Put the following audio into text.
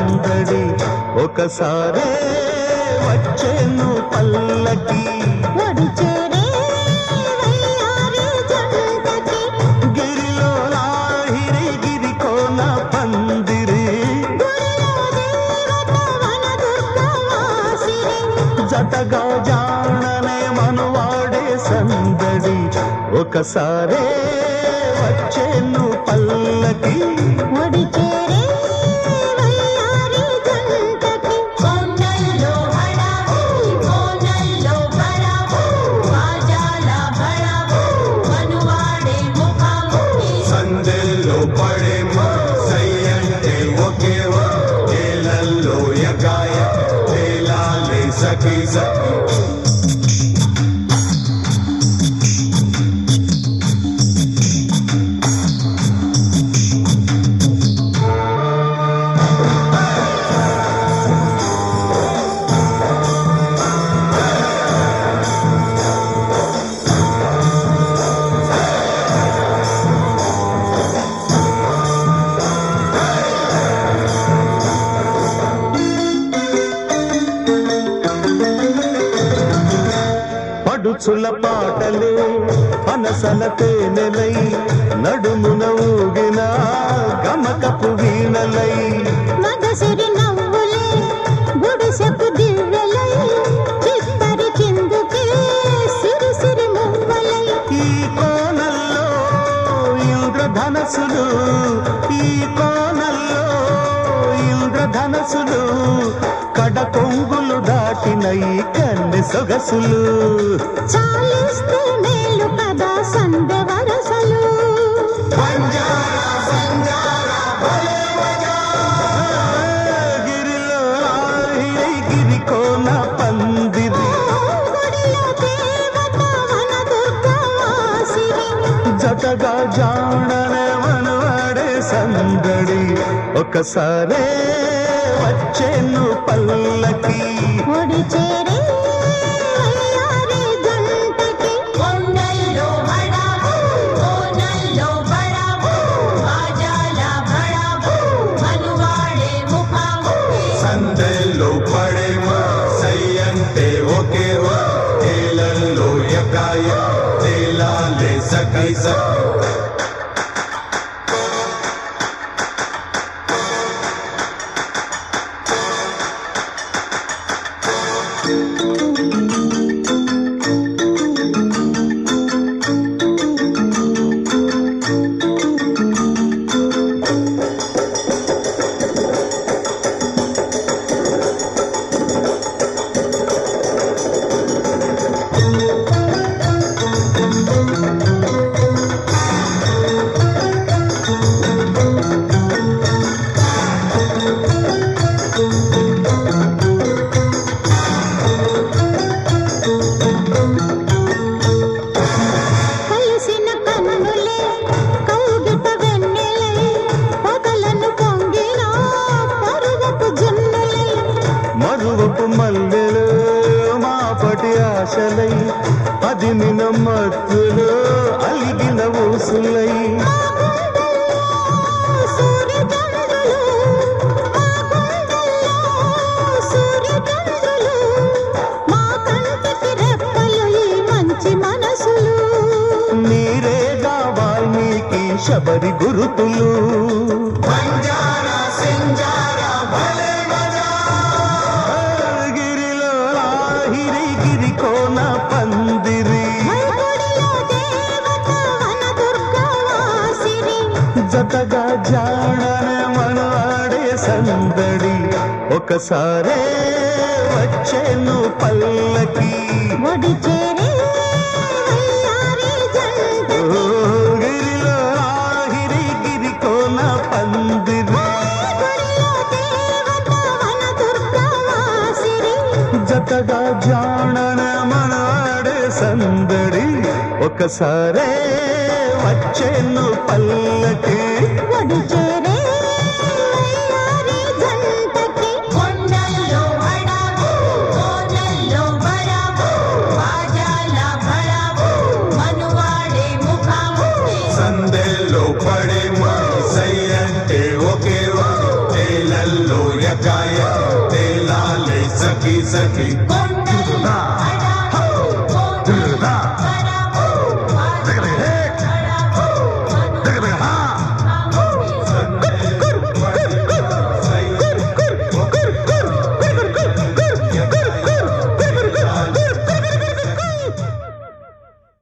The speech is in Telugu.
సందడి ఒకసారే వచ్చేను పల్లకి ఒడి చేరే వయ్యారి జంటకి గిరిలో లాహిరి గిరి కోన పందిరి గుడిలో దేవత వన దుర్గవాసిని జతగా జాననే మనువాడే సందడి ఒకసారే వచ్చేను పల్లకి ఒడి చేరే వయ్యారి జంటకి కొండల్లో హడావు కోనల్లో బడావు బాజాల బడావు మనువాడే ముఖాముఖి సందెల్లో పడేమ సయ్యంటే ఒకేవ ఏలల్లో యగాయ తేలాలే సఖి సఖి పడుచుల పాటలే అనసల తేనెలై నడుమున ఊగిన గమకపు వీణలై మగసిరి నవ్వులే గుడిసెపు దివ్వెలై చిత్తరి చిందుకే సిరి సిరి మువ్వలై ఈ కోనల్లో ఇంద్రధనసులు ఈ కోనల్లో ఇంద్రధనసులు కడ కొంగులు దాటిన ఈ కన్నె సొగసులు చాలిస్తే మేలు కదా సందె వరసలు గిరిలో ఆహిరై గిరి కోన పందిరి గుడిలో దేవత వన దుర్గవాసిని జతగా జాడనే మనవాడే సందడి ఒకసారే వచ్చేను పల్లకి ఒడి చేరే వయ్యారి జంటకి కొండల్లో హడావు కోనల్లో బడావు బాజాల బడావు మనువాడే ముఖాముఖి సందెల్లో పడేమ సయ్యంటే ఒకేవ ఏలల్లో యగాయ తేలాలే సఖి సఖి కలిసిన కన్నులే కౌగిట వెన్నెలై పగలను పొంగిన పరువపు జున్నులై మరువపు మల్లెలు మాపటి ఆశలై అది నిన మత్తులు అలిగిన ఊసులై సూర్యచంద్రులు మా గుండెల్లో సూర్యచంద్రులు మా కంటికి రెప్పలు ఈ మంచి మనసులు నీరేగా వాల్మీకి శబరి గురుతులు గిరిలో లాహిరి గిరి కోన పందిరి గుడిలో దేవత వన దుర్గవాసిని జతగా జాడనే మనవాడే సందడి ఒకసారే వచ్చేను పల్లకి ఒడి చేరే వయ్యారి జంట ఓ గిరిలో ఆహిరి గిరి కోన పందిరి గుడిలో దేవత వన దుర్గవాసిని జతగా జాడన మనవాడే సందడి ఒకసారే వచ్చేను పల్లకి ఒడి చేరే వయ్యారి జంటకి కొండల్లో హడావు కోనల్లో బడావు బాజాల బడావు మనువాడే ముఖాముఖి సందెల్లో పడేమ సయ్యంటే ఒకేవ ఏలల్లో యగాయ సఖి కోట